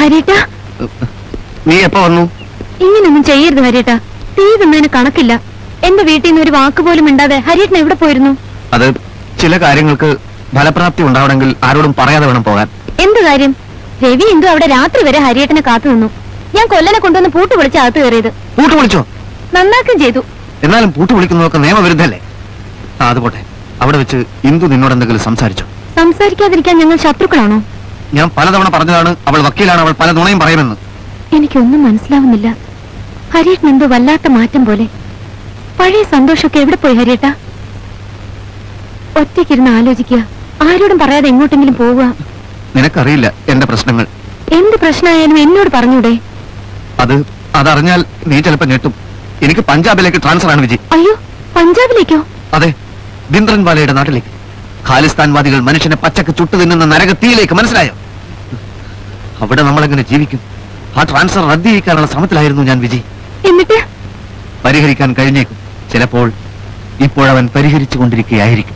ഹരിയേട്ട നീ എപ്പോ വന്നു ഇങ്ങനൊന്നും ചെയ്യരുത് ഹരിയേട്ട തീ തിന്നതിന് കണക്കില്ല എന്റെ വീട്ടിൽ നിന്ന് ഒരു വാക്ക് പോലും മിണ്ടാതെ ഹരിയേട്ടൻ എവിടെ പോയിരുന്നു അത് ചില കാര്യങ്ങൾക്ക് ഫലപ്രാപ്തി ഉണ്ടാവണമെങ്കിൽ ആരോടും പറയാതെ വേണം പോകാൻ എന്ത് കാര്യം രവി എന്തു അവിടെ രാത്രി വരെ ഹരിയേട്ടനെ കാത്തു നിന്നു ഞാൻ കൊല്ലനെ കൊണ്ടുവന്ന് പൂട്ട് വിളിച്ച് അകത്ത് കയറിയത് പൂട്ട് വിളിച്ചോ നന്നാക്കുകയും ചെയ്തു എന്നാലും പൂട്ട് വിളിക്കുന്നതൊക്കെ നിയമവിരുദ്ധല്ലേ ആ അത് പോട്ടെ അവിടെ വെച്ച് ഇന്ദു നിന്നോട് എന്തെങ്കിലും സംസാരിച്ചോ സംസാരിക്കാതിരിക്കാൻ ഞങ്ങൾ ശത്രുക്കളാണോ ഞാൻ പലതവണ പറഞ്ഞതാണ് അവൾ വക്കീലാണ് അവൾ പല നുണയും പറയുമെന്ന് എനിക്കൊന്നും മനസ്സിലാവുന്നില്ല ഹരിയേട്ടൻ എന്തോ വല്ലാത്ത മാറ്റം പോലെ പഴയ സന്തോഷമൊക്കെ എവിടെ പോയി ഹരിയേട്ട ഒറ്റയ്ക്കിരുന്ന് ആലോചിക്കുക ആരോടും പറയാതെ എങ്ങോട്ടെങ്കിലും പോവുക നിനക്കറിയില്ല എന്റെ പ്രശ്നങ്ങൾ എന്ത് പ്രശ്നമായാലും എന്നോട് പറഞ്ഞൂടെ അത് അതറിഞ്ഞാൽ നീ ചിലപ്പോ ഞെട്ടും എനിക്ക് പഞ്ചാബിലേക്ക് ട്രാൻസ്ഫർ ആണ് വിജയ് അയ്യോ പഞ്ചാബിലേക്കോ അതെ ബിന്ദ്രൻവാലയുടെ നാട്ടിലേക്ക് ഖാലിസ്ഥാൻവാദികൾ മനുഷ്യനെ പച്ചക്ക് ചുട്ടു തിന്നുന്ന നരകത്തീയിലേക്ക് മനസ്സിലായോ അവിടെ നമ്മളെങ്ങനെ ജീവിക്കും ആ ട്രാൻസ്ഫർ റദ്ദ് ചെയ്യിക്കാനുള്ള ശ്രമത്തിലായിരുന്നു ഞാൻ വിജയ് എന്നിട്ട് പരിഹരിക്കാൻ കഴിഞ്ഞേക്കും ചിലപ്പോൾ ഇപ്പോഴവൻ പരിഹരിച്ചു കൊണ്ടിരിക്കുകയായിരിക്കും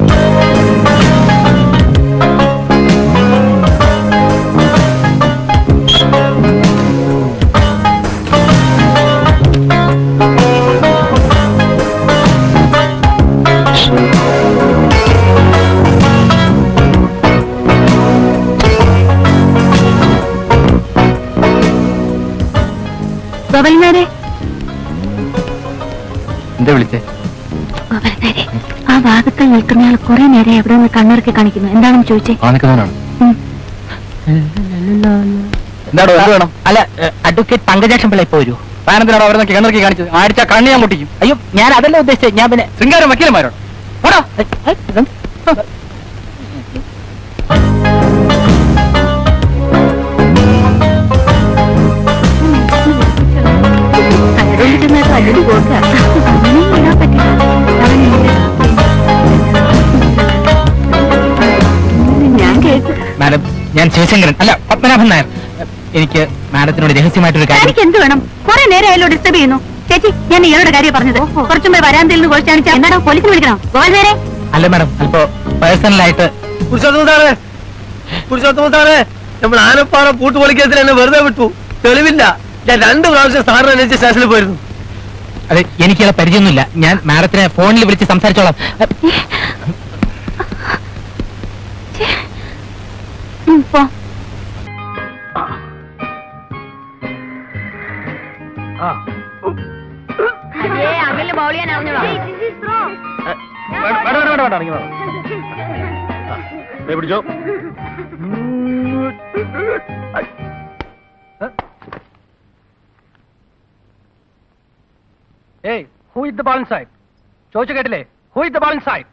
ഗോപാലനാരെ എന്താ വിളിച്ചേ ഗോപാലനാരെ ആ ഭാഗത്ത് നിൽക്കുന്നയാൾ കുറെ നേരം എവിടെ നിന്ന് കണ്ണിറക്കി കാണിക്കുന്നു എന്താണെന്ന് ചോദിച്ചേ ആനക്കവനാണ് ഉം. എന്താടോ എന്ത് വേണം അല്ല അഡ്വക്കേറ്റ് പങ്കജാക്ഷൻ പിള്ള ഇപ്പൊ വരൂ പാനത്തിനാണോ അവിടെ നിന്ന് കിണർക്കി കാണിച്ചത് ആടിച്ച കണ്ണി ഞാൻ മുട്ടിക്കും അയ്യോ ഞാൻ അതല്ല ഉദ്ദേശിച്ചത് ഞാൻ പിന്നെ ശൃംഗാരം വക്കീലന്മാരോട് പോടോ. ഏ, ഏ, ഇതെന്ത്? ഞാൻ കേട്ടു മാഡം ഞാൻ ശിവശങ്കരൻ അല്ല പത്മനാഭൻ നായർ എനിക്ക് മാഡത്തിനോട് രഹസ്യമായിട്ടൊരു കാര്യം എനിക്ക് എന്ത് വേണം കുറെ നേരം അയാളോട് ഡിസ്റ്റർബ് ചെയ്യുന്നു ചേച്ചി ഞാൻ ഇയാളുടെ കാര്യം പറഞ്ഞത് കുറച്ചും പോയി വരാന്തയിൽ നിന്ന് കുറിച്ചാണ് എന്നാടോ പോലീസിന് വിളിക്കണം ഗോപാലനേരെ അല്ല മാഡം അല്പോ പേഴ്സണലായിട്ട് പുരുഷോത്തമത്താറ് പുരുഷോത്തമത്താറ് നമ്മൾ ആനപ്പാറ പൂട്ട് പൊളിക്കത്തിൽ എന്നെ വെറുതെ വിട്ടു തെളിവില്ല ഞാൻ രണ്ട് പ്രാവശ്യം സാറിനെ അന്വേഷിച്ച് സ്റ്റേഷനിൽ പോയിരുന്നു അത് എനിക്കുള്ള പരിചയമൊന്നുമില്ല ഞാൻ മാഡത്തിനെ ഫോണിൽ വിളിച്ച് സംസാരിച്ചോളാം ഉം, പോ പിടിച്ചോ ഏയ് who is the balance side ചോദിച്ചു കേട്ടില്ലേ who is the balance side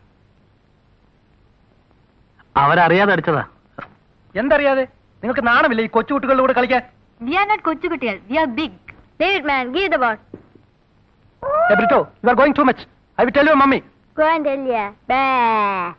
അവരറിയാതെ അടിച്ചതാ എന്തറിയാതെ നിങ്ങൾക്ക് നാണമില്ല ഈ കൊച്ചുകുട്ടികളുടെ കൂടെ കളിക്കാൻ We are not കൊച്ചുകുട്ടികൾ we are big David man give the ball Britto you are going too much I will tell your mummy go and tell ya bah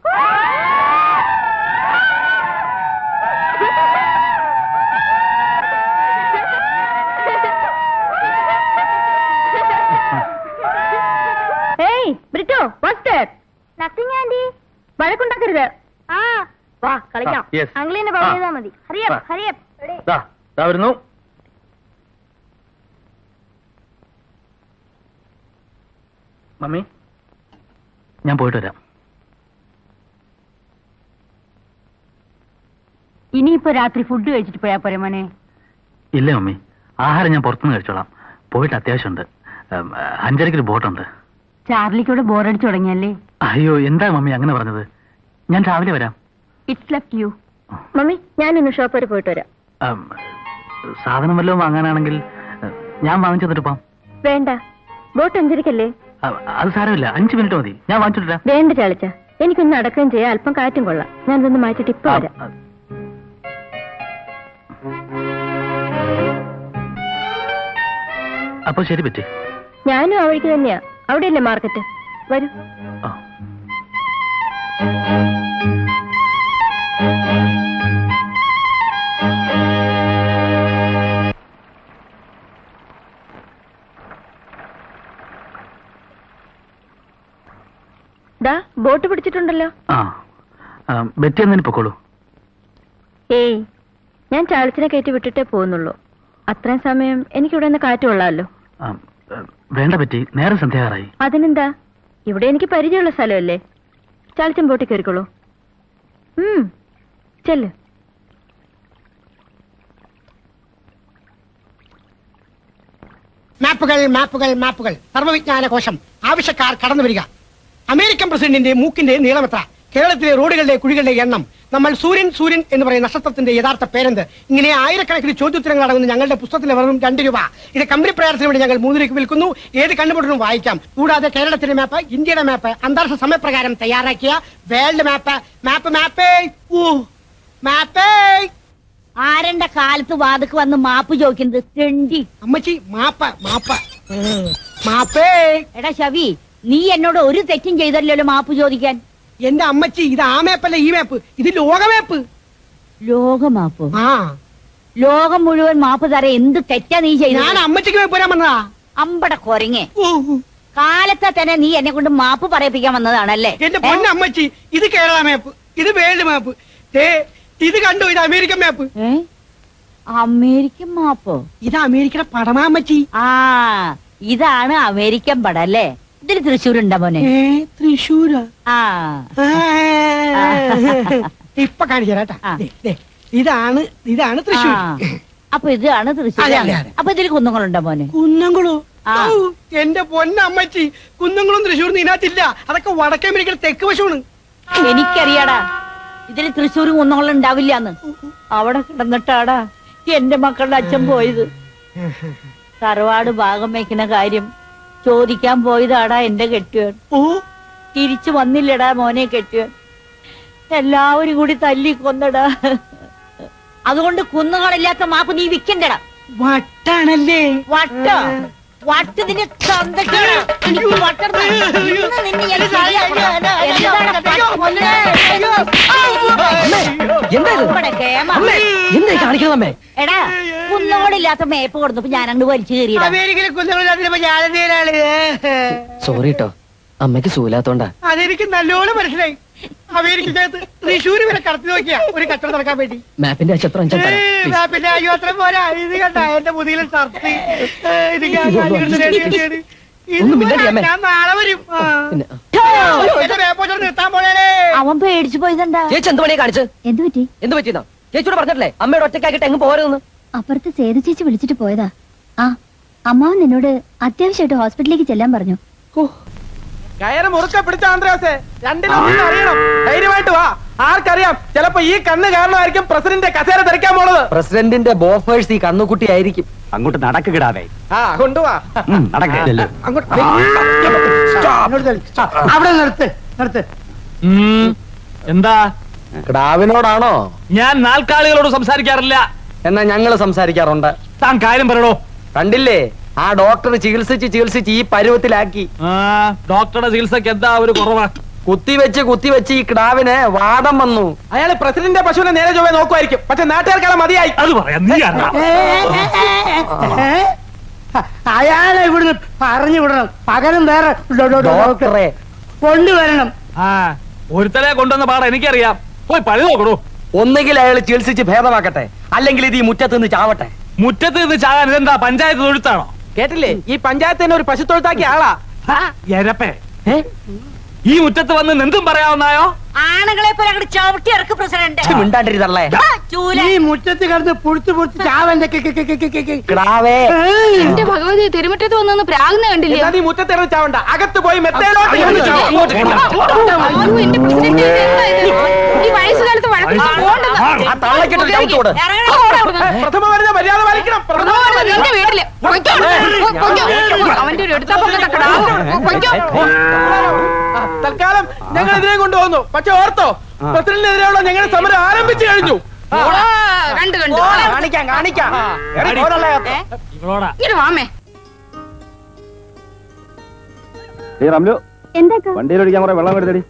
Hey, Brito, what's that? Nothing, Andy. വഴക്കുണ്ടാക്കരുത് ആ വാ കളിക്കാം Ah, yes. അങ്കിളിനെ Ah. Power ചെയ്താൽ മതി ഹറിയപ്പ് Ah. ഹറിയപ്പ് ദാ ദാ വരുന്നു മമ്മി ഞാൻ പോയിട്ട് വരാം ഇനിയിപ്പോ രാത്രി ഫുഡ് കഴിച്ചിട്ട് പോയാ പോരെ മോനെ ഇല്ല മമ്മി ആഹാരം ഞാൻ പുറത്തുനിന്ന് കഴിച്ചോളാം പോയിട്ട് അത്യാവശ്യമുണ്ട് ഉം, അഞ്ചരയ്ക്കൊരു ബോട്ടുണ്ട് ചാർലിക്കൂടെ ബോറടിച്ചു തുടങ്ങിയല്ലേ അയ്യോ എന്താ മമ്മി അങ്ങനെ പറഞ്ഞത് ഞാൻ രാവിലെ വരാം ഇറ്റ്സ് ലെഫ്റ്റ് യു മമ്മി ഞാൻ ഇന്ന് ഷോപ്പ് വരെ പോയിട്ട് വരാം ഉം, സാധനം വല്ലതും വാങ്ങാനാണെങ്കിൽ ഉം, ഞാൻ വാങ്ങിച്ചു തന്നിട്ട് പോവാം വേണ്ട ബോട്ട് അഞ്ചരിക്കല്ലേ ഉം, അത് സാരമില്ല അഞ്ച് മിനിറ്റ് മതി ഞാൻ വാങ്ങിച്ചിട്ട് വരാം. വേണ്ട ചാളിച്ച എനിക്കൊന്ന് അടക്കം ചെയ്യാം അല്പം കാറ്റും കൊള്ളാം ഞാൻ ഇതൊന്ന് മാറ്റിട്ട് ഇപ്പൊ വരാം ആ, അപ്പൊ ശരി പറ്റി ഞാനും ആ വഴിക്ക് തന്നെയാ അവിടെയല്ലേ മാർക്കറ്റ് വരൂ ആ ദാ ബോട്ട് പിടിച്ചിട്ടുണ്ടല്ലോ ആ ആ, ബെറ്റി എന്നതിന് പൊക്കോളൂ ഏയ് ഞാൻ ചാളിച്ചിനെ കയറ്റി വിട്ടിട്ടേ പോകുന്നുള്ളൂ അത്രയും സമയം എനിക്കിവിടെ നിന്ന് കാറ്റ് കൊള്ളാമല്ലോ വേണ്ട പറ്റി നേരെ സന്ധ്യാറായി അതിനെന്താ ഇവിടെ എനിക്ക് പരിചയമുള്ള സ്ഥലമല്ലേ ചാളിച്ചം ബോട്ടിൽ കയറിക്കോളൂ ഉം ചെല്ല് മാപ്പുകൾ മാപ്പുകൾ മാപ്പുകൾ സർവ്വവിജ്ഞാന കോശം ആവശ്യക്കാർ കടന്നു വരിക അമേരിക്കൻ പ്രസിഡന്റിന്റെ മൂക്കിന്റെ നീളമെത്ര കേരളത്തിലെ റോഡുകളുടെ കുഴികളുടെ എണ്ണം നമ്മൾ സൂര്യൻ സൂര്യൻ എന്ന് പറയുന്ന നക്ഷത്രത്തിന്റെ യഥാർത്ഥ പേരെന്ത് ഇങ്ങനെ ആയിരക്കണക്കിന് ചോദ്യോത്തരങ്ങൾ അടങ്ങുന്ന ഞങ്ങളുടെ പുസ്തകത്തിലെ വെറും രണ്ട് രൂപ ഇത് കമ്പനി പ്രയാസത്തിന് വേണ്ടി ഞങ്ങൾ മൂന്ന് രൂപയ്ക്ക് വിൽക്കുന്നു ഏത് കണ്ടുപിടുന്നു വായിക്കാം കൂടാതെ കേരളത്തിന്റെ മാപ്പ് ഇന്ത്യയുടെ മാപ്പ് അന്താരാഷ്ട്ര സമയപ്രകാരം തയ്യാറാക്കിയ വേൾഡ് മാപ്പ് മാപ്പ് മാപ്പേ ഓ മാപ്പേ ആരണ്ട കാലത്ത് വാതക്ക് വന്ന് മാപ്പ് ചോദിക്കുന്നത് തെണ്ടി അമ്മച്ചി മാപ്പ മാപ്പ ഉം. മാപ്പേ എടാ ശവി നീ എന്നോട് ഒരു തെറ്റും ചെയ്തല്ലോ മാപ്പ് ചോദിക്കാൻ എന്റെ അമ്മച്ചി ഇത് ആ മേപ്പല്ല ഈ മേപ്പ് ഇത് ലോകമേപ്പ് ലോകമാപ്പ് ആ ലോകം മുഴുവൻ മാപ്പ് തര എന്ത് തെറ്റാ നീ ഞാൻ ചെയ്തത് അമ്മച്ചിക്ക് മേപ്പ് വരാൻ വന്നതാ അമ്പട കൊരങ്ങെ ഓ, കാലത്തെ തന്നെ നീ എന്നെ കൊണ്ട് മാപ്പ് പറയിപ്പിക്കാൻ വന്നതാണല്ലേ എന്റെ പൊന്ന അമ്മച്ചി ഇത് കേരള മേപ്പ് ഇത് വേൾഡ് മാപ്പ് ദേ, ഇത് കണ്ടു ഇത് അമേരിക്കൻ മേപ്പ് ഏ? അമേരിക്കൻ മാപ്പോ ഇത് അമേരിക്കയുടെ പടമാ അമ്മച്ചി ആ ഇതാണ് അമേരിക്കൻ പടം അല്ലേ ഇതിൽ തൃശ്ശൂർ ഉണ്ടാ മോനെ ഏ തൃശ്ശൂരാ ആ ആ, ഇപ്പൊ കാണിച്ചു തരാട്ടാ ആ. ദേ, ദേ, ഇതാണ് ഇതാണ് തൃശ്ശൂർ ആ. അപ്പൊ ഇതാണ് തൃശ്ശൂർ അതെ, അതെ, അതെ. അപ്പൊ ഇതിൽ കുന്നുങ്ങളുണ്ടോ മോനെ കുന്നംകുളോ ആ. ഔ, എന്റെ പൊന്ന അമ്മച്ചി കുന്നംകുളം തൃശ്ശൂർ ഇതിനകത്തില്ല അതൊക്കെ വടക്കേ അമേരിക്കയുടെ തെക്ക് വശമാണ് എനിക്കറിയാടാ ഇതിൽ തൃശ്ശൂർ കുന്നുകളും ഉണ്ടാവില്ലാന്ന് അവിടെ കിടന്നിട്ടാടാ എന്റെ മക്കളുടെ അച്ഛൻ പോയത് തറവാട് ഭാഗം വയ്ക്കുന്ന കാര്യം ചോദിക്കാൻ പോയതാടാ എന്റെ കെട്ടിയവൻ ഓ തിരിച്ചു വന്നില്ലടാ മോനെ കെട്ടിയവൻ എല്ലാവരും കൂടി തല്ലി കൊന്നടാ അതുകൊണ്ട് കുന്നുകളില്ലാത്ത മാപ്പ് നീ വിക്കണ്ടടാ വട്ടാണല്ലേ വട്ട വട്ട് നിന്നെ തന്തയ്ക്കാണ്. എനിക്ക് വട്ടം തരണം. ഇന്ന് നിന്നെ ഞാൻ ശരിയാക്കണം. എന്താണ് വട്ട് കൊല്ലുന്നെ? നമ്മുടെ കേമ. എന്തായി കാണിക്കുന്നമ്മേ എടാ കുന്നുകളില്ലാത്ത മേപ്പ് കൊടുത്തപ്പോ ഞാൻ അങ്ങോട്ട് വലിച്ചു കയറിയടാ അമേരിക്കയിലെ കുന്നംകുളത്തിലപ്പോ ഞാനെന്തേലാണ് സോറി കേട്ടോ അമ്മയ്ക്ക് സൂലാത്തോണ്ടാ അതെനിക്ക് നല്ലോണം മനസ്സിലായി അമേരിക്കക്കകത്ത് തൃശ്ശൂര് വരെ കടത്തി നോക്കിയാ ഒരു കച്ചവടം നടക്കാൻ വേണ്ടി മാപ്പിന്റെ ചിത്രം ഏ, ദാ പിന്നെ അയ്യോ അത്ര പോരാ ഇത് കണ്ട എന്റെ മുതിയിലെ ഷർട്ട് ഏ, ഇത് ഞാൻ കാണിക്കുന്നത് ready ആക്കിയാണ്. ഇത് ഒന്നും മിണ്ടടി പോരാ, അമ്മേ. ഞാൻ നാളെ വരും ആ. പിന്നെ എന്റെ മേപ്പോട്ട് നിർത്താൻ പോണേ അവൻ പേടിച്ചു പോയതെന്താ ചേച്ചി എന്ത് പണിയാ കാണിച്ചത് എന്തു പറ്റി എന്ത് പറ്റിയെന്നോ ചേച്ചിയോട് പറഞ്ഞിട്ടില്ലേ അമ്മയുടെ ഒറ്റയ്ക്കാക്കിട്ട് എങ്ങ് പോരുന്നു അപ്പുറത്ത് സേതു ചേച്ചി വിളിച്ചിട്ട് പോയതാ ആ അമ്മാവൻ നിന്നോട് അത്യാവശ്യമായിട്ട് ഹോസ്പിറ്റലിലേക്ക് ചെല്ലാൻ പറഞ്ഞു കയറ് മുറുക്ക പിടിച്ച ആന്ത്രാസേ രണ്ടിലൊന്നും അറിയണം ധൈര്യമായിട്ട് വാ ആർക്കറിയാം ചിലപ്പോ ഈ കണ്ണ് കാരണമായിരിക്കും പ്രസിഡന്റ് കസേര തെറിക്കാൻ പോണത് പ്രസിഡന്റിന്റെ ബോഫേഴ്സ് ഈ കന്നുകുട്ടി ആയിരിക്കും അങ്ങോട്ട് നടക്കിടാതെ ആ കൊണ്ടുവാ നടക്കില്ലല്ലോ അങ്ങോട്ട് അങ്ങോട്ട് തള്ളി. അവിടെ നിർത്ത് നിർത്ത് എന്താ ക്ടാവിനോടാണോ ഞാൻ നാൽക്കാലികളോട് സംസാരിക്കാറില്ല എന്നാ ഞങ്ങള് സംസാരിക്കാറുണ്ട് താൻ കാര്യം പറയണോ കണ്ടില്ലേ ആ ഡോക്ടർ ചികിത്സിച്ച് ചികിത്സിച്ച് ഈ പരുവത്തിലാക്കി ആ ഡോക്ടറുടെ ചികിത്സക്ക് എന്താ ഒരു കുറവാ കുത്തിവെച്ച് കുത്തിവെച്ച് ഈ ക്ടാവിന് വാദം വന്നു അയാള് പ്രസിഡന്റിന്റെ പശുവിനെ നേരെ ചൊവ്വേ നോക്കുമായിരിക്കും പക്ഷെ നാട്ടുകാർക്കാളെ മതിയായി അത് പറയാം നീ ആരാ? അയാളെ ഇവിടുന്ന് പറഞ്ഞു വിടണം പകരം വേറെ ഡോ- ഡോ- ഡോ- ഡോക്ടറെ കൊണ്ടുവരണം ആ ഒരുത്തരെ കൊണ്ടുവന്ന പാടം എനിക്കറിയാം പോയി പഴി നോക്കണോ ഒന്നുകിൽ അയാൾ ചികിത്സിച്ച് ഭേദമാക്കട്ടെ അല്ലെങ്കിൽ ഇത് ഈ മുറ്റത്ത് നിന്ന് ചാവട്ടെ മുറ്റത്ത് നിന്ന് ചാകാൻ ഇതെന്താ പഞ്ചായത്ത് തൊഴുത്താണോ കേട്ടില്ലേ ഈ പഞ്ചായത്ത് തന്നെ ഒരു പശു തൊഴുത്താക്കിയ ആളാ എരപ്പേ ഈ മുറ്റത്ത് വന്ന് എന്തും പറയാവുന്നായോ ആണുങ്ങളെ പോലെ അങ്ങോട്ട് ചവിട്ടി ഇറക്ക് പ്രസിഡന്റ് ഛെ, മിണ്ടാണ്ടിരുന്നല്ലേ ആ, ചൂല ഈ മുറ്റത്ത് കിടന്ന് പുഴുത്ത് പുഴുത്ത് ചാവന്റെ കി- കി- കി- കി- കി- കി- ക്ടാവേ എന്റെ ഭഗവതി തിരുമുറ്റത്ത് വന്നു പ്രാഗ്ന കണ്ടില്ലേ എന്നാ നീ മുറ്റത്തിറങ്ങി ചാവണ്ട അകത്ത് പോയി മെത്തേലോട്ട് ഇരുന്ന് ചാവ്. അങ്ങോട്ട് കേട്ടോ. എന്റെ പ്രസിഡന്റ് ഈ വയസ്സുകാലത്ത് വഴക്കിട്ട് പോണ്ടെന്ന് ആ തള്ളക്കിട്ട് ചവിട്ട് കൊടു പ്രഥമ വരുന്ന മര്യാദ പാലിക്കണം പ്രഥമ വരുന്ന നിന്റെ വീട്ടില് പൊയ്ക്കോ. പൊയ്ക്കോ. അവന്റെ ഒരു എടുത്താ പറഞ്ഞ പൊയ്ക്കോ ആ, തൽക്കാലം ഞങ്ങൾ ഇതിനെ കൊണ്ടുപോകുന്നു പക്ഷെ ഓർത്തോ പ്രസിഡന്റിനെതിരെയുള്ള ഞങ്ങളുടെ സമരം ആരംഭിച്ചു കഴിഞ്ഞു ആ, കണ്ടു കണ്ടു കാണിക്കാം കാണിക്കാം എടി, പോരല്ലേ അകത്ത്. ഇവളോടാ ഇങ്ങനെ വാമേ റംലു എന്താ വണ്ടിയിലൊടിക്കാൻ കുറെ വെള്ളം എടുത്തടി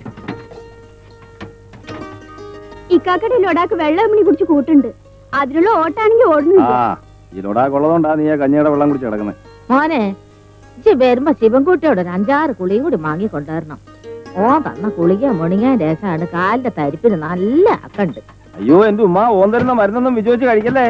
ഇക്കാക്കടെ ലൊടാക്ക് വെള്ളം മണി കുടിച്ച് കൂട്ടുണ്ട് അതിനുള്ള ഓട്ടാണെങ്കിൽ ഓടുന്നില്ല ഈ ലൊടാക്കുള്ളതുകൊണ്ടാ നീ ആ കഞ്ഞിയുടെ വെള്ളം കുടിച്ച് കിടക്കുന്നത് മോനെ ഇജ്ജ് വരുമ്പോ ശിവൻകുട്ടിയോട് ഒരു അഞ്ചാറ് കുളിയും കൂടി വാങ്ങി കൊണ്ടുവരണം ഓ തന്ന കുളിക്കാൻ മുണിങ്ങാൻ രസമാണ് കാലിന്റെ തരിപ്പിന് നല്ല അക്കണ്ട് അയ്യോ എന്റെ ഉമ്മ ഓൻ തരുന്ന മരുന്നൊന്നും വിജയിച്ച് കഴിക്കല്ലേ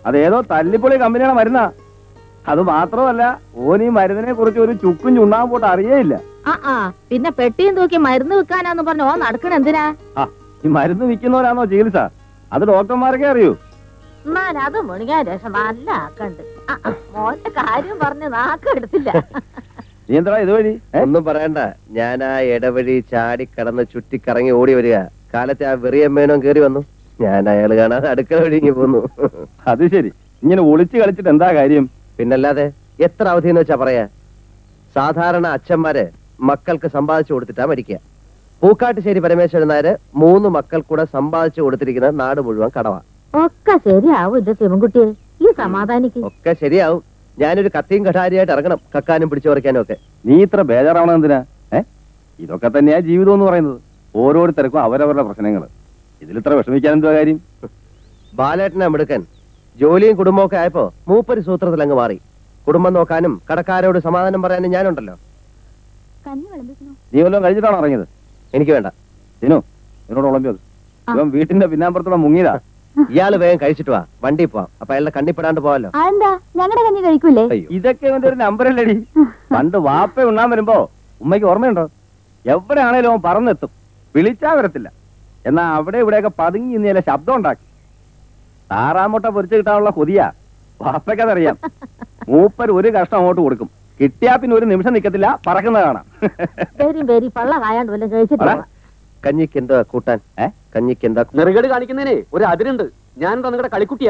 അതേതോ തല്ലിപ്പൊളി കമ്പനിയുടെ മരുന്നാ അത് മാത്രമല്ല ഓൻ ഈ മരുന്നിനെ കുറിച്ച് ഒരു ചുക്കും ചുണ്ണാൻ പോട്ട് അറിയേയില്ല ആ ആ പിന്നെ പെട്ടിയും തൂക്കി മരുന്ന് വെക്കാനാന്ന് പറഞ്ഞു ഓ നടക്കണ എന്തിനാ ആ ഈ മരുന്ന് വിൽക്കുന്നവരാണോ ചികിത്സ അത് ഡോക്ടർമാർക്കേ അറിയൂ എന്നാൽ അത് മുണിയാൻ രസം നല്ല ആക്കണ്ട് ആ, ആ, മോന്റെ കാര്യം പറഞ്ഞ് നാക്കെടുത്തില്ല നീ എന്താ ഇതുവഴി ഏ? ഒന്നും പറയണ്ട ഞാൻ ആ ഇടവഴി ചാടി കടന്ന് ചുറ്റിക്കറങ്ങി ഓടി വരിക കാലത്തെ ആ വെറിയമ്മേനോ കേറി വന്നു ഞാൻ അയാൾ കാണാതെ അടുക്കള വഴിങ്ങി പോന്നു അത് ശരി ഇങ്ങനെ ഒളിച്ചു കളിച്ചിട്ട് എന്താ കാര്യം പിന്നല്ലാതെ എത്ര അവധി എന്ന് വെച്ചാ പറയാ സാധാരണ അച്ഛന്മാര് മക്കൾക്ക് സമ്പാദിച്ചു കൊടുത്തിട്ടാ മരിക്കുക പൂക്കാട്ടുശ്ശേരി പരമേശ്വരൻ നായര് മൂന്ന് മക്കൾ കൂടെ സമ്പാദിച്ചു കൊടുത്തിരിക്കുന്ന നാട് മുഴുവൻ കടവാ ഒക്കെ ശരിയാവും എന്റെ ശിവൻകുട്ടിയെ ഈ സമാധാനിക്ക് ഒക്കെ ശരിയാവും ഞാനൊരു കത്തിയും കഠാരിയായിട്ട് ഇറങ്ങണം കക്കാനും പിടിച്ചു പറിക്കാനും ഒക്കെ നീ ഇത്ര ബേജാറാവണം എന്തിനാ ഏ ഇതൊക്കെ തന്നെയാ ജീവിതം എന്ന് പറയുന്നത് ഓരോരുത്തർക്കും അവരവരുടെ പ്രശ്നങ്ങൾ ഇതിൽ ഇത്ര വിഷമിക്കാൻ എന്തുവാ കാര്യം ബാലേട്ടനെ മിടുക്കൻ ജോലിയും കുടുംബവും ഒക്കെ ആയപ്പോ മൂപ്പര് സൂത്രത്തിൽ അങ്ങ് മാറി കുടുംബം നോക്കാനും കടക്കാരോട് സമാധാനം പറയാനും ഞാനുണ്ടല്ലോ കഞ്ഞി വിളമ്പിക്കണോ നീ വല്ലതും കഴിച്ചിട്ടാണോ ഇറങ്ങിയത് എനിക്ക് വേണ്ട ദിനു എന്നോട് ഉളമ്പിയത് ഇവൻ വീട്ടിന്റെ പിന്നാമ്പുറത്തൂടെ മുങ്ങിയതാ ഇയാള് വേഗം കഴിച്ചിട്ട് വാ വണ്ടി പോവാം അപ്പൊ അയാളുടെ കണ്ണിപ്പെടാണ്ട് പോവാലോ അതെന്താ ഞങ്ങളുടെ കഞ്ഞി കഴിക്കൂലേ അയ്യോ ഇതൊക്കെ ഇവന്റെ ഒരു നമ്പറല്ലേടി പണ്ട് വാപ്പ ഉണ്ണാൻ വരുമ്പോ ഉമ്മയ്ക്ക് ഓർമ്മയുണ്ടോ എവിടെയാണേലും അവൻ പറന്നെത്തും വിളിച്ചാ വരത്തില്ല എന്നാ അവിടെ ഇവിടെയൊക്കെ പതുങ്ങി ഇന്ന് ചില ശബ്ദം ഉണ്ടാക്കി താറാമുട്ട പൊരിച്ചു കിട്ടാനുള്ള കൊതിയാ വാപ്പയ്ക്കതറിയാം മൂപ്പർ ഒരു കഷ്ടം അങ്ങോട്ട് കൊടുക്കും കിട്ടിയാ പിന്നെ ഒരു നിമിഷം നിക്കത്തില്ല പറക്കുന്നത് കാണാം പേരും പേരി പള്ള കായാണ്ട് വല്ലതും കഴിച്ചിട്ട് പറ. പോവാം. കഞ്ഞിക്ക് എന്താ കൂട്ടാൻ ഏ? കഞ്ഞിക്ക് എന്താ നെറുകേട് കാണിക്കുന്നതിനെ ഒരു അതിരുണ്ട് ഞാൻ എന്താ നിങ്ങളുടെ കളിക്കുട്ടിയാ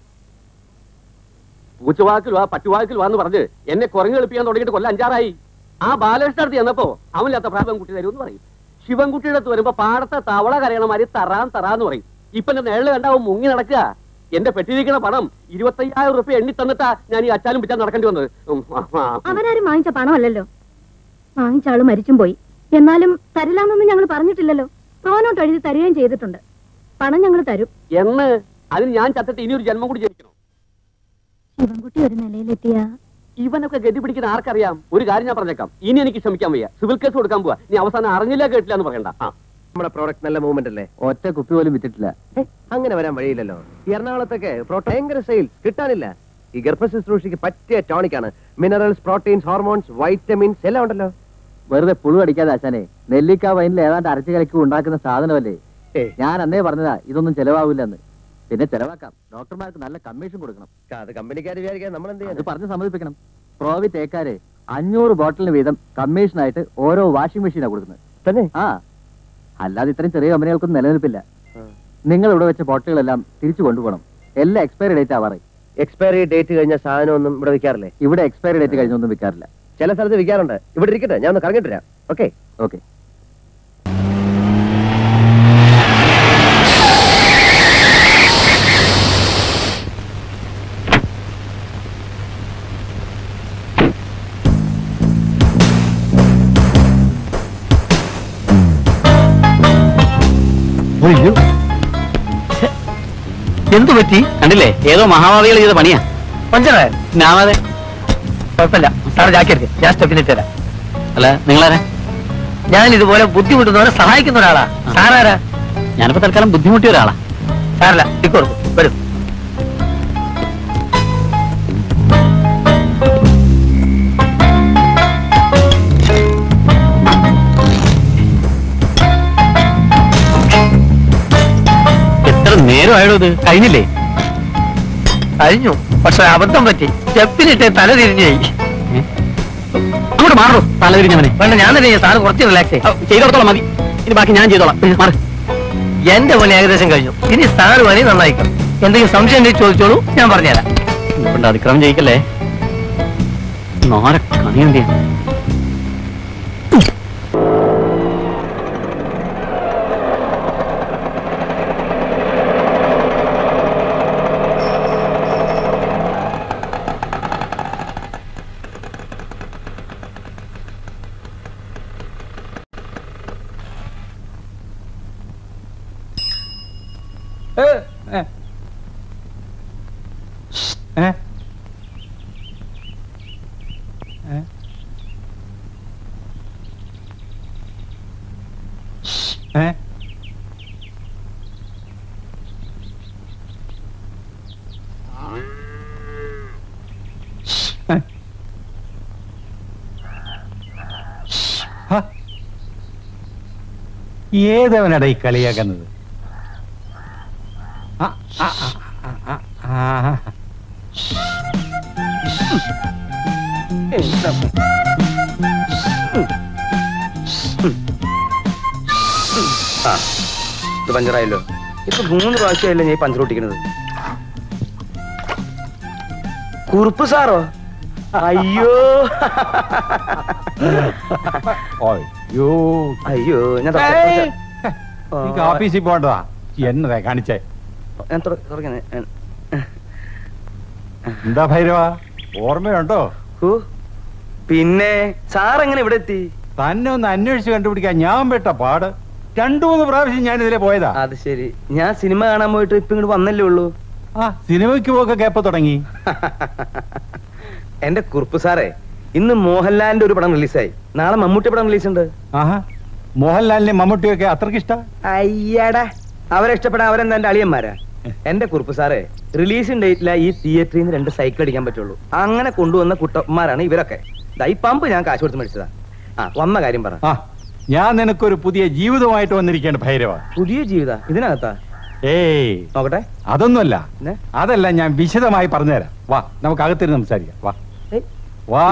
പൂച്ചവാക്കിൽ വാ പറ്റുവാക്കിൽ വാന്ന് പറഞ്ഞ് എന്നെ കുറഞ്ഞു കളിപ്പിക്കാൻ തുടങ്ങിയിട്ട് കൊല്ലം അഞ്ചാറായി ആ ബാലകൃഷ്ണ അടുത്ത് ചെന്നപ്പോ അവനില്ലാത്ത പ്രായം കുട്ടി തരുമെന്ന് പറയും ശിവൻകുട്ടിയുടെ അടുത്ത് വരുമ്പോ പാടത്തെ തവള കരയണ മാതിരി തറാൻ തറാന്ന് പറയും ഇപ്പൊ എന്റെ നേളിൽ കണ്ടാവും മുങ്ങി നടക്കുക എന്റെ പെട്ടിരിക്കണ പണം ഇരുപത്തയ്യായിരം റുപ്യ എണ്ണി തന്നിട്ടാ ഞാൻ ഈ അച്ചാലും പിച്ചാൻ നടക്കേണ്ടി വന്നത് ഉം, ആ, ആ. അവനാരും വാങ്ങിച്ച പണമല്ലല്ലോ വാങ്ങിച്ച ആള് മരിച്ചും പോയി എന്നാലും തരില്ലാന്നൊന്നും ഞങ്ങൾ പറഞ്ഞിട്ടില്ലല്ലോ പ്രോനോട്ട് എഴുതി തരികയും ചെയ്തിട്ടുണ്ട് പണം ഞങ്ങൾ തരും എന്ന് അതിന് ഞാൻ ചത്തിട്ട് ഇനി ഒരു ജന്മം കൂടി ജനിക്കണം ശിവൻകുട്ടി ഒരു നിലയിലെത്തിയ ഇവനൊക്കെ ഗതി പിടിക്കുന്ന ആർക്കറിയാം ഒരു കാര്യം ഞാൻ പറഞ്ഞേക്കാം ഇനി എനിക്ക് ക്ഷമിക്കാൻ വയ്യ സിവിൽ കേസ് കൊടുക്കാൻ പോവാ നീ അവസാനം അറിഞ്ഞില്ല കേട്ടില്ല എന്ന് പറയണ്ട ആ നമ്മുടെ പ്രോഡക്റ്റ് നല്ല മൂവ്മെന്റ് അല്ലേ ഒറ്റ കുപ്പി പോലും വിറ്റിട്ടില്ല ഏ, അങ്ങനെ വരാൻ വഴിയില്ലല്ലോ ഈ എറണാകുളത്തൊക്കെ പ്രോ- ഭയങ്കര സെയിൽ കിട്ടാനില്ല ഈ ഗർഭശുശ്രൂഷയ്ക്ക് പറ്റിയ ടോണിക് ആണ് മിനറൽസ് പ്രോട്ടീൻസ് ഹോർമോൺസ് വൈറ്റമിൻസ് എല്ലാം ഉണ്ടല്ലോ വെറുതെ പുഴു അടിക്കാതെ ആശാനെ നെല്ലിക്ക വൈനിൽ ഏതാണ്ട് അരച്ചു കലക്കി ഉണ്ടാക്കുന്ന സാധനമല്ലേ ഏയ്. ഞാൻ അന്നേ പറഞ്ഞതാ ഇതൊന്നും ചെലവാവില്ലെന്ന് പിന്നെ ചെലവാക്കാം ഡോക്ടർമാർക്ക് നല്ല കമ്മീഷൻ കൊടുക്കണം അത് കമ്പനിക്കാർ വിചാരിക്കാൻ നമ്മൾ എന്ത് അത് ചെയ്യാൻ പറഞ്ഞ് സമ്മതിപ്പിക്കണം പ്രോവി തേക്കാരെ അഞ്ഞൂറ് ബോട്ടിലിന് വീതം കമ്മീഷനായിട്ട് ഓരോ വാഷിംഗ് മെഷീനാ കൊടുക്കുന്നത് തന്നെ ആ അല്ലാതെ ഇത്രയും ചെറിയ കമ്പനികൾക്കൊന്നും നിലനിൽപ്പില്ല ആ. നിങ്ങൾ ഇവിടെ വെച്ച ബോട്ടിലുകളെല്ലാം തിരിച്ചു കൊണ്ടുപോകണം എല്ലാം എക്സ്പയറി ഡേറ്റ് ആവാറേ എക്സ്പയറി ഡേറ്റ് കഴിഞ്ഞ സാധനം ഒന്നും ഇവിടെ വിൽക്കാറില്ലേ ഇവിടെ എക്സ്പയറി ഡേറ്റ് കഴിഞ്ഞൊന്നും വിൽക്കാറില്ല ചില സ്ഥലത്ത് വിൽക്കാറുണ്ട് ഇവിടെ ഇരിക്കട്ടെ ഞാൻ ഒന്ന് കറങ്ങിട്ട് തരാം ഓക്കെ ഓക്കെ എന്തു പറ്റി കണ്ടില്ലേ ഏതോ മഹാഭാവികൾ ചെയ്ത പണിയാ പഞ്ചറേ ഞാനതെ കുഴപ്പമില്ല സാറ് ജാക്കിയെടുക്ക് ഞാൻ സ്റ്റെപ്പിനിട്ട് തരാം അല്ല നിങ്ങളാരാ ഞാൻ ഇതുപോലെ ബുദ്ധിമുട്ടുന്നവരെ സഹായിക്കുന്ന ഒരാളാ സാറാരാ ഞാനിപ്പോ തൽക്കാലം ബുദ്ധിമുട്ടിയ ഒരാളാ സാറല്ല ടിക്കോർക്കും വരും എത്ര നേരമായോ ഇത് കഴിഞ്ഞില്ലേ കഴിഞ്ഞു പക്ഷെ അബദ്ധം പറ്റി സ്റ്റെപ്പിനിട്ട് തല തിരിഞ്ഞായി അങ്ങോട്ട് മാറൂ തലതിരിഞ്ഞവനെ വേണ്ട ഞാൻ തന്നെ ചെയ്യാം. സാറ് കുറച്ച് റിലാക്സ് ചെയ്യും ചെയ്തോളാം മതി ഇനി ബാക്കി ഞാൻ ചെയ്തോളാം മാറി എന്റെ പണി ഏകദേശം കഴിഞ്ഞു ഇനി സാറ് പണി നന്നായിക്കും എന്തെങ്കിലും സംശയം ഉണ്ടെങ്കിൽ ചോദിച്ചോളൂ ഞാൻ പറഞ്ഞുതരാം കൊണ്ട് അതിക്രമം ചെയ്യിക്കല്ലേ നോര കണിയന്തിയാ ഏതവനടാ ഈ കളിയാക്കുന്നത് ആ, ആ, ആ, ആ, ആ, ആ. ആ ഇത് പഞ്ചറായല്ലോ ഇപ്പൊ മൂന്ന് പ്രാവശ്യമല്ലേ ഞാൻ ഈ പഞ്ചർ ഒട്ടിക്കണത് കുറുപ്പ് സാറോ അയ്യോ അയ്യോ അയ്യോ ഞാൻ ഏയ്! തൊ- എനിക്ക് ഓഫീസിൽ പോകണ്ടതാ എന്നതാ കാണിച്ചേ ഞാൻ തൊ- തുറക്കുന്നേ. ഞാൻ- എന്താ ഭൈരവ ഓർമ്മയുണ്ടോ ഹൂ. പിന്നെ സാർ എങ്ങനെ ഇവിടെ എത്തി തന്നെ ഒന്ന് അന്വേഷിച്ച് കണ്ടുപിടിക്കാൻ ഞാൻ പെട്ട പാട് രണ്ടു മൂന്ന് പ്രാവശ്യം ഞാൻ ഇതിലെ പോയതാ അത് ശരി ഞാൻ സിനിമ കാണാൻ പോയിട്ട് ഇപ്പൊ ഇങ്ങോട്ട് വന്നല്ലേ ഉള്ളൂ ആ സിനിമയ്ക്ക് പോക്കൊക്കെ എപ്പോ തുടങ്ങി എന്റെ കുറുപ്പ് സാറേ ഇന്ന് മോഹൻലാലിന്റെ ഒരു പടം റിലീസായി നാളെ മമ്മൂട്ടി പടം റിലീസ് ഉണ്ട് ആഹാ മോഹൻലാലിനെ മമ്മൂട്ടിയൊക്കെ അത്രക്ക് ഇഷ്ട അയ്യടാ അവരെ ഇഷ്ടപ്പെടാൻ അവരെന്താ എന്റെ അളിയന്മാരാ എന്റെ കുറുപ്പ് സാറേ റിലീസിംഗ് ഡേറ്റില ഈ തിയേറ്ററിൽ നിന്ന് രണ്ട് സൈക്കിൾ അടിക്കാൻ പറ്റുള്ളൂ അങ്ങനെ കൊണ്ടുവന്ന കുട്ടന്മാരാണ് ഇവരൊക്കെ ദാ ഈ പമ്പ് ഞാൻ കാശ് കൊടുത്ത് മേടിച്ചതാ ആ വന്ന കാര്യം പറ ആ ഞാൻ നിനക്കൊരു പുതിയ ജീവിതമായിട്ട് വന്നിരിക്കേണ്ട ഭൈരവ പുതിയ ജീവിത ഇതിനകത്താ ഏയ് നോക്കട്ടെ അതൊന്നുമല്ല പിന്നെ? അതല്ല ഞാൻ വിശദമായി പറഞ്ഞുതരാം വാ നമുക്ക് അകത്തിരുന്ന് സംസാരിക്കാം വാ ഏയ്. വാ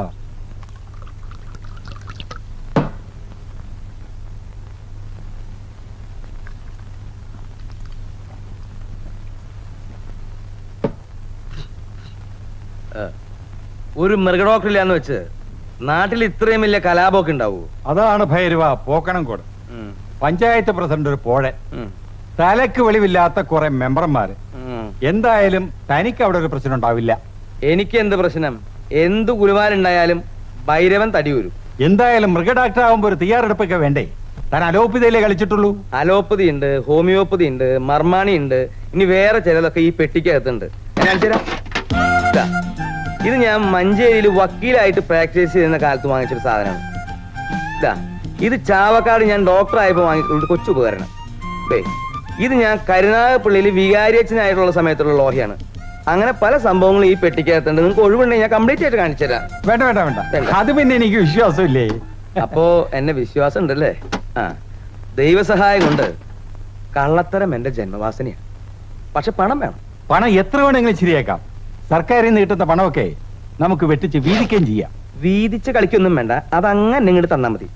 ഒരു മൃഗഡോക്ടറില്ലാന്ന് വെച്ച് നാട്ടിൽ ഇത്രയും വലിയ കലാപമൊക്കെ ഉണ്ടാവൂ അതാണ് ഭൈരവ പോക്കണം കൂടെ ഉം, പഞ്ചായത്ത് പ്രസിഡന്റ് ഒരു പോഴെ ഉം, തലക്ക് വെളിവില്ലാത്ത കുറെ മെമ്പർമാര് ഉം. എന്തായാലും തനിക്ക് അവിടെ ഒരു പ്രശ്നം ഉണ്ടാവില്ല എനിക്ക് എന്ത് പ്രശ്നം എന്ത് കുലുമാലുണ്ടായാലും ഭൈരവൻ തടി വരും എന്തായാലും മൃഗഡാക്ടർ ആവുമ്പോ ഒരു തയ്യാറെടുപ്പൊക്കെ വേണ്ടേ താൻ അലോപ്പതിയിലേ കളിച്ചിട്ടുള്ളൂ അലോപ്പതി ഉണ്ട് ഹോമിയോപ്പതി ഉണ്ട് മർമാണി ഉണ്ട് ഇനി വേറെ ചിലതൊക്കെ ഈ പെട്ടിക്കകത്തുണ്ട് ഞാൻ കാണിച്ചു തരാം. ദാ, ഇത് ഞാൻ മഞ്ചേരിയിൽ വക്കീലായിട്ട് പ്രാക്ടീസ് ചെയ്യുന്ന കാലത്ത് വാങ്ങിച്ചൊരു സാധനമാണ് ഇതാ ഇത് ചാവക്കാട് ഞാൻ ഡോക്ടർ ആയപ്പോൾ വാങ്ങി ഒരു കൊച്ചു ഉപകരണം ദേ, ഇത് ഞാൻ കരുനാഗപ്പള്ളിയിൽ വികാരിയച്ഛനായിട്ടുള്ള സമയത്തുള്ള ലോഹയാണ് അങ്ങനെ പല സംഭവങ്ങളും ഈ പെട്ടിക്കകത്തുണ്ട് നിങ്ങൾക്ക് ഒഴിവുണ്ടെങ്കിൽ ഞാൻ കംപ്ലീറ്റ് ആയിട്ട് കാണിച്ചു തരാം വേണ്ട വേണ്ട വേണ്ട വേണ്ട. അത് പിന്നെ എനിക്ക് വിശ്വാസമില്ലേ അപ്പോ എന്നെ വിശ്വാസം ഉണ്ടല്ലേ ആ ദൈവസഹായം കൊണ്ട് കള്ളത്തരം എന്റെ ജന്മവാസനയാണ് പക്ഷെ പണം വേണം പണം എത്ര വേണമെങ്കിലും ശരിയാക്കാം സർക്കാരിൽ നിന്ന് കിട്ടുന്ന പണമൊക്കെ നമുക്ക് വെട്ടിച്ച് വീതിക്കുകയും ചെയ്യാം വീതിച്ച് കളിക്കൊന്നും വേണ്ട അതങ്ങനെ ഇങ്ങോട്ട് തന്നാ മതി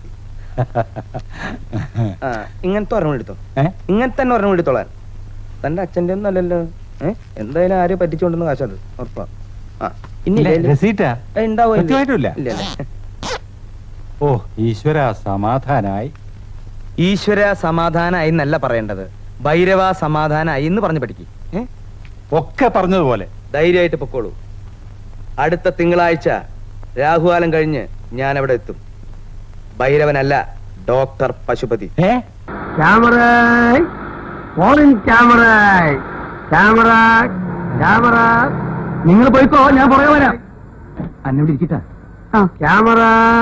ആ ഇങ്ങനത്തെ ഒരെണ്ണം എടുത്തോ ഏ? ഇങ്ങനത്തെ തന്നെ ഒരെണ്ണം എടുത്തോളാൻ തന്റെ അച്ഛന്റെ ഒന്നും അല്ലല്ലോ ഏ എന്തായാലും ആരും പറ്റിച്ചോണ്ടെന്ന് കാശത് ഉറപ്പാ ആ ഇനി ഇല്ല, രസീറ്റാ ഉണ്ടാവുമല്ലോ സത്യമായിട്ടുമില്ല? ഇല്ല ഇല്ല. ഓ ഈശ്വര സമാധാനായി ഈശ്വര സമാധാനായി എന്നല്ല പറയേണ്ടത് ഭൈരവ സമാധാനായി എന്ന് പറഞ്ഞു പഠിക്കും ഏ ഒക്കെ പറഞ്ഞതുപോലെ ധൈര്യമായിട്ട് പൊക്കോളൂ അടുത്ത തിങ്കളാഴ്ച രാഹുകാലം കഴിഞ്ഞ് ഞാൻ അവിടെ എത്തും ഭൈരവനല്ല ഡോക്ടർ പശുപതി ഏ ക്യാമറ ഫോണിൻ ക്യാമറ ക്യാമറ ക്യാമറ നിങ്ങൾ പോയിക്കോ ഞാൻ പുറകെ വരാം അന്നോട് ഇരിക്കട്ടാ ക്യാമറ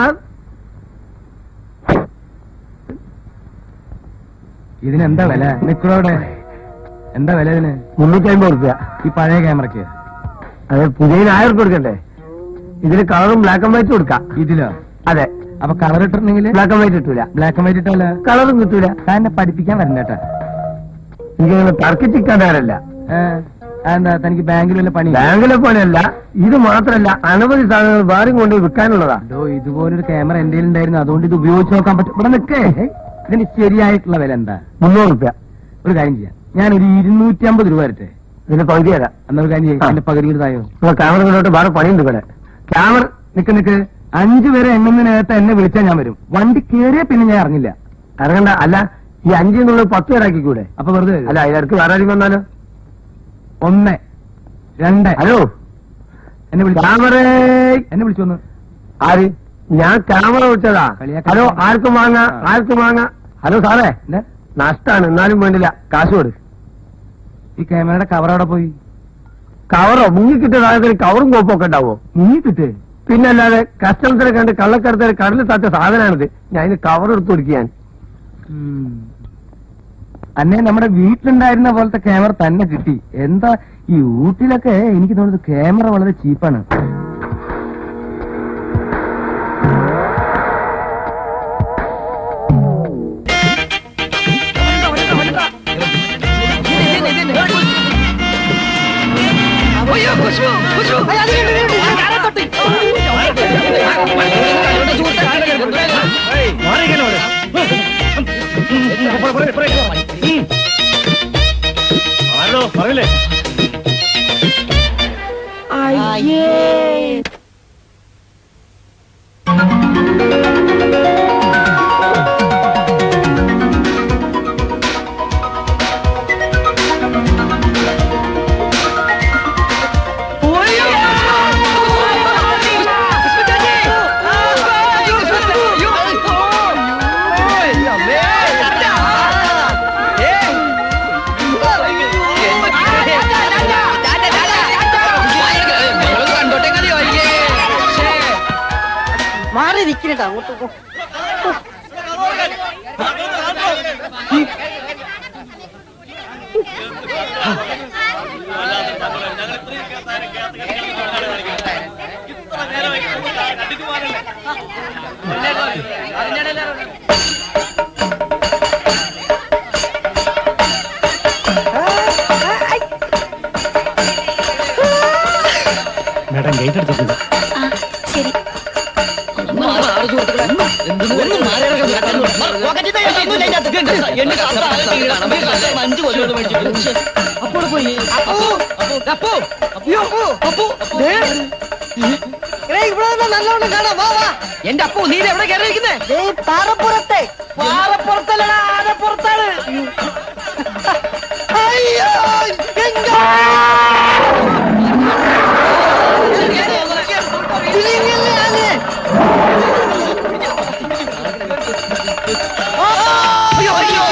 ഇതിനെന്താ വില നിക്കടോടെ എന്താ വില ഇതിന് മുന്നൂറ്റി അമ്പത് റുപ്യ ഈ പഴയ ക്യാമറക്ക് അതെ പുതിയ ആയിരം റുപ്യ കൊടുക്കണ്ടേ ഇതിന് കളറും ബ്ലാക്ക് ആൻഡ് വൈറ്റ് കൊടുക്കാം ഇതിലോ അതെ അപ്പൊ കളർ ഇട്ടിട്ടുണ്ടെങ്കിൽ ബ്ലാക്ക് ആൻഡ് വൈറ്റ് കിട്ടൂല ബ്ലാക്ക് ആൻഡ് വൈറ്റ് ഇട്ടല്ല കളറും കിട്ടൂല തന്നെ പഠിപ്പിക്കാൻ വരണ്ടേട്ടാ എനിക്കങ്ങനെ തർക്കിച്ചിക്കാരല്ല എന്താ തനിക്ക് ബാങ്കിൽ വല്ല പണി ബാങ്കിലെ പണിയല്ല ഇത് മാത്രല്ല അനവധി സാധനങ്ങൾ വേറെയും കൊണ്ട് വിൽക്കാനുള്ളതാ ഇതുപോലൊരു ക്യാമറ എന്റെ ഉണ്ടായിരുന്നു അതുകൊണ്ട് ഇത് ഉപയോഗിച്ച് നോക്കാൻ പറ്റും ഇവിടെ നിൽക്കേ ഇതിന് ശരിയായിട്ടുള്ള വില എന്താ മുന്നൂറ് റുപ്യ ഒരു കാര്യം ചെയ്യാം ഞാൻ ഒരു ഇരുന്നൂറ്റി അമ്പത് രൂപ വരട്ടെ ഇതിന്റെ പകുതി തരാം എന്നൊരു കാര്യം ചെയ്യാം എന്റെ പകുതി കൂടി തായോ ക്യാമറ കൊണ്ടോട്ട് വേറെ പണിയുണ്ട് ഇവിടെ ക്യാമറ നിക്ക് നിക്ക് അഞ്ചു പേരെ എണ്ണുന്നതിനകത്ത് എന്നെ വിളിച്ചാൽ ഞാൻ വരും വണ്ടി കേറിയ പിന്നെ ഞാൻ ഇറങ്ങില്ല ഇറങ്ങണ്ട അല്ല ഈ അഞ്ചിനുള്ളിൽ പത്ത് പേരാക്കിക്കൂടെ അപ്പൊ വെറുതെ അല്ല അതിനിടക്ക് വേറെ ആരെങ്കിലും വന്നാലോ ഒന്ന് രണ്ട് ഹലോ എന്നെ വിളിച്ചു ക്യാമറ എന്നെ വിളിച്ചു വന്ന് ആര് ഞാൻ ക്യാമറ വിളിച്ചതാ ഹലോ ആർക്കും വാങ്ങ ആർക്കും വാങ്ങ ഹലോ സാറേ നഷ്ടാണ് എന്നാലും വേണ്ടില്ല കാശ് കൊടു ഈ ക്യാമറയുടെ കവർ അവിടെ പോയി കവറോ മുങ്ങിക്കിട്ട് താഴെ കവറും കോപ്പൊക്കെ ഉണ്ടാവോ മുങ്ങിക്കിട്ട് പിന്നല്ലാതെ കസ്റ്റമർസിനെ കണ്ട് കള്ളക്കടത്തിൽ കടലിൽ താത്ത സാധനമാണിത് ഞാൻ ഇതിന് കവർ എടുത്തു കൊടുക്കാൻ അന്നെ നമ്മുടെ വീട്ടിലുണ്ടായിരുന്ന പോലത്തെ ക്യാമറ തന്നെ കിട്ടി എന്താ ഈ ഊട്ടിലൊക്കെ എനിക്ക് തോന്നുന്നത് ക്യാമറ വളരെ ചീപ്പാണ് പറയല്ലേ മാറി നിൽക്കണേട്ടാ അങ്ങോട്ട് പോ. മേഡം ഗേറ്റ് എടുത്തിട്ടുണ്ട് ശരി എടേ, ഇവിടെ നിന്ന് നല്ലോണം കാണാം വാ വാ എന്റെ അപ്പു നീ എവിടെ കയറിയിരിക്കുന്നേ ദേ, പാറപ്പുറത്തെ പാറപ്പുറത്തല്ലടാ ആനപ്പുറത്താണ് അയ്യോ എന്റെ ഇതിലിങ്ങല്ലേ ആനേ? ആ! അയ്യോ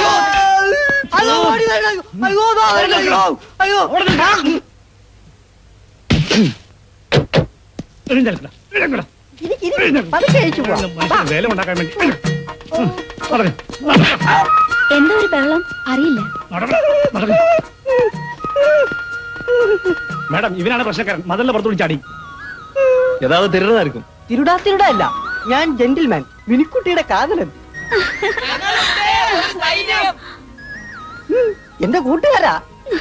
ഓടി വരണം. അയ്യോ ദാ വരുന്നു. അയ്യോ ഇരി, ഇരി. പതുക്കെ കഴിച്ചു പോവാം വാ. വേല ഉണ്ടാക്കാൻ വേണ്ടി എന്താ ഒരു ബഹളം അറിയില്ല മാഡം ഇവനാണ് പ്രശ്നക്കാരൻ മതലിന്റെ പുറത്തുകൂടി ചാടി ഏതാவது തിരുടായിരിക്കും തിരുടാ തിരുടാ അല്ല ഞാൻ ജെന്റിൽമാൻ മിനിക്കുട്ടിയുടെ കാതലൻ ഉം, എന്റെ കൂട്ടുകാരാ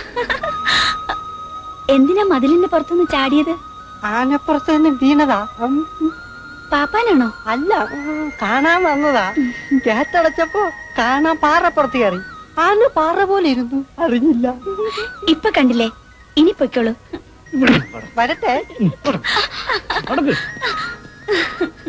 എന്തിനാ മതിലിന്റെ പുറത്തുനിന്ന് ചാടിയത് ആനപ്പുറത്ത് നിന്ന് വീണതാ ഉം, പാപ്പാനാണോ അല്ല ഉം, കാണാൻ വന്നതാ കാറ്റടച്ചപ്പോ കാണാൻ പാറപ്പുറത്ത് കയറി ആന പാറ പോലെ ഇരുന്നു അറിഞ്ഞില്ല ഇപ്പൊ കണ്ടില്ലേ ഇനി പൊയ്ക്കോളൂ വരട്ടെ നടക്ക്